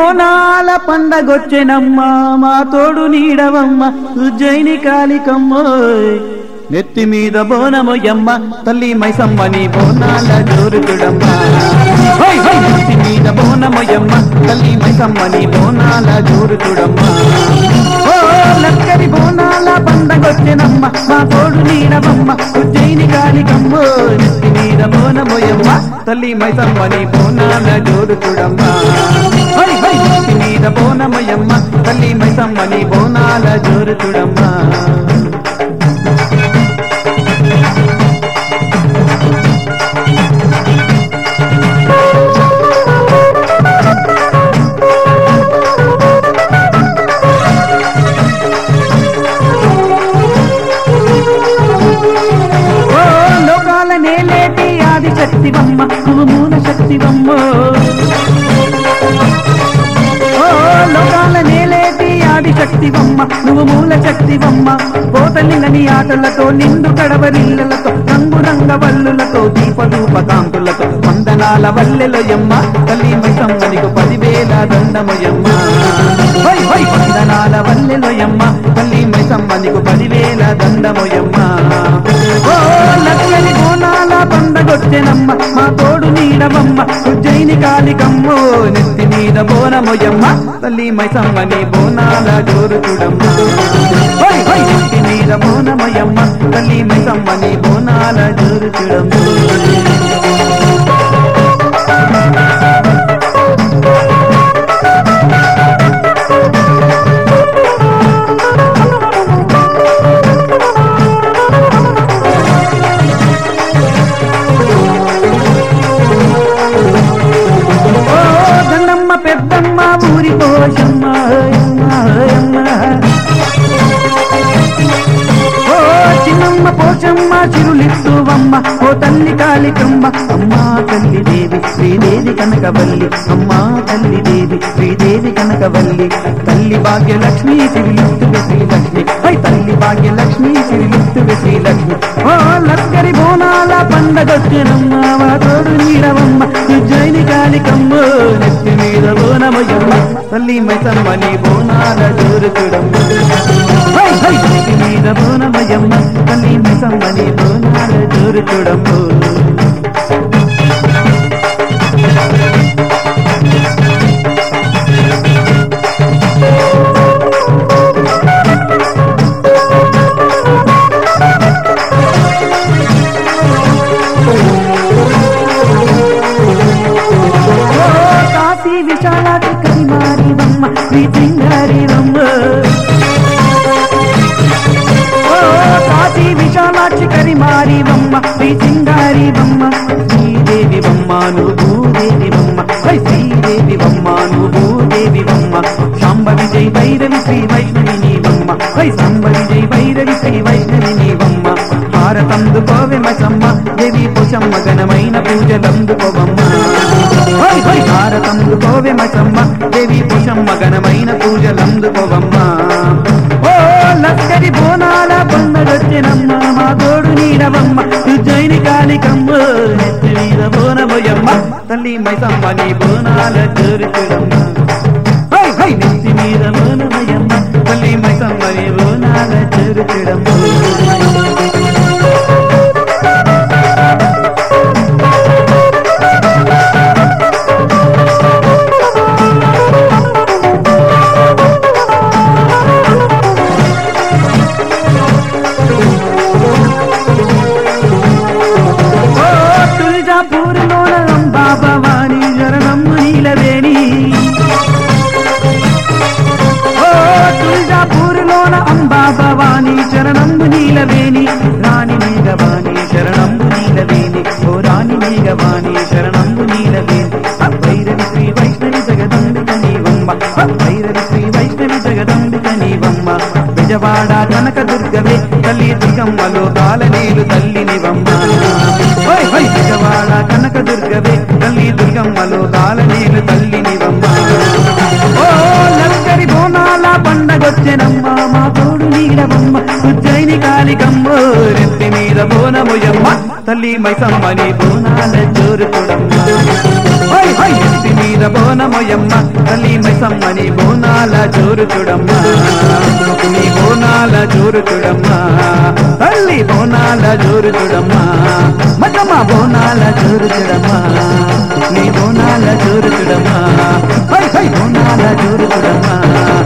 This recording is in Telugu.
బోనాల పండగొచ్చెనమ్మ మా తోడు నీడవమ్మ ఉజ్జయిని కాలికమ్మ నెత్తి మీద బోనమొయ్యమ్మ తల్లి మైసమ్మని బోనాల జోరుతుడమ్మ హై హై నెత్తి మీద బోనమొయ్యమ్మ తల్లి మైసమ్మని బోనాల జోరుతుడమ్మ ఓ లక్కరి బోనాల పండగొచ్చెనమ్మ మా తోడు నీడవమ్మ ఉజ్జయిని కాలికమ్మ నెత్తి మీద బోనమొయ్యమ్మ తల్లి మైసమ్మని బోనాల జోరుతుడమ్మ హై హై నెత్తి మీద బోనమొయ్యమ్మ తల్లి మైసమ్మని బోనాల జోరుతుడమ్మ ఓ లోకాల నేలేటి ఆది శక్తివమ్మ నువ్వు మూల శక్తివమ్మ ఓ లోకాల నేలేటి ఆది శక్తివమ్మ నువ్వు మూల శక్తివమ్మ కోతలింగని ఆటలతో నిండు కడవరిల్లలతో రంగు రంగ వల్లులతో దీపదూప కాంతులతో వందనాల వల్లెలయమ్మ తల్లి మైసమ్మనికు పదివేల దండమయమ్మ హై హై వందనాల వల్లెలయమ్మ తల్లి మైసమ్మనికు పదివేల దండమయమ్మ ఓ లక్కని బోనాల పండగొచ్చెనమ్మ మా తోడు నీడవమ్మ ఉజ్జయిని కాలికమ్మో నెత్తి మీద బోనమొయ్యమ్మ తల్లి మైసమ్మని బోనాల జోరు చూడమ్మ హై హై నెత్తి మీద బోనమొయ్యమ్మ తల్లి మైసమ్మని బోనాల జోరు చూడమ్మ ఓ గండమ్మ పెద్దమ్మ ఊరి పోషమ్మ ఓయమ్మ, ఓయమ్మ. ఓ చిన్నమ్మ పోచమ్మ చిరులిత్తువమ్మ ఓ తల్లి కాళికమ్మ అమ్మా తల్లి దేవి శ్రీదేవి కనకవల్లి అమ్మా తల్లి దేవి శ్రీదేవి కనకవల్లి తల్లి భాగ్యలక్ష్మి సిరిలిత్తువే శ్రీలక్ష్మి హై తల్లి భాగ్యలక్ష్మి సిరిలిత్తువే శ్రీలక్ష్మి ఓ లక్కరి బోనాల పండగొచ్చినమ్మ మా తోడు నీడవమ్మ ఉజ్జయిని కాళికమ్మ నెత్తి మీద బోనమయ్యమ్మ తల్లి మైసమ్మని బోనాల జోరు చూడమ్మ హై హై నెత్తి మీద బోనమయ్యమ్మ తల్లి మైసమ్మని బోనాల జోరు చూడమ్మ ఓ కాశీ విశాలాటి కరిమారి బొమ్మ శ్రీ సింగారి బొమ్మ ఓ కాశీ విశాలాక్షి కరిమారి బొమ్మ శ్రీ సింగారి బొమ్మ శ్రీదేవి బొమ్మ నువ్వు భూదేవి బొమ్మ హై శ్రీదేవి బొమ్మ నువ్వు భూదేవి బొమ్మ శాంబ విజయ్ భైరవి శ్రీ వైష్ణవి నీ బొమ్మ హై శాంబ విజయ్ భైరవి శ్రీ వైష్ణవి నీ బొమ్మ హారతందుకోవె మసమ్మ దేవి పుషమ్మ ఘనమైన పూజలందుకోవమ్మ హై హై హారతందుకోవె మసమ్మ దేవి పుషమ్మ ఘనమైన పూజలందుకోవమ్మ ఓ లక్కరి బోనాల పండగొచ్చినమ్మ మా తోడు నీడవమ్మ ఉజ్జయిని కాలికమ్మ నెత్తి మీద బోనమోయమ్మ తల్లి మైసమ్మ నీ బోనాల జోరుచుడమ్మ హై హై నెత్తి మీద బోనమోయమ్మ తల్లి మైసమ్మ నీ బోనాల జోరుచుడమ్మ ఓ తుల్జాపూర్లోన అంబా భవాని శరణమ్మ నీలవేణి ఓ తుల్జాపూర్లోన అంబా భవాని శరణంబు నీలవేణి రాణి మేఘవాణి శరణంబు నీలవేణి ఓ రాణి మేఘవాణి శరణంబు నీలవేణి భైరవి శ్రీ వైష్ణవి జగదంబిక నీవమ్మ భైరవి శ్రీ వైష్ణవి జగదంబిక నీవమ్మ విజవాడ కనక దుర్గవే తల్లి దుర్గమ్మలో కాలనీలు తల్లి నివమ్మ హోయ్ హోయ్ విజవాడ కనక దుర్గవే తల్లి దుర్గమ్మలో కాలనీలు తల్లి నివమ్మ ఓ లక్కరి బోనాల పండగొచ్చెనమ్మ మా తోడు నీడవమ్మ ఉజ్జయిని కాలికమ్మ రెత్తి మీద బోనముయమ్మ తల్లి మైసమ్మని బోనాల జోరు చూడమ్మ హై హై ఎత్తి మీద బోనమోయమ్మ తల్లి మైసమ్మని బోనాల జోరు చూడమ్మా నీ బోనాల జోరు చూడమ్మా తల్లి బోనాల జోరు చూడమ్మా మగమ్మ బోనాల జోరు చూడమ్మా నీ బోనాల జోరు చూడమ్మా హై హై బోనాల జోరు చూడమ్మా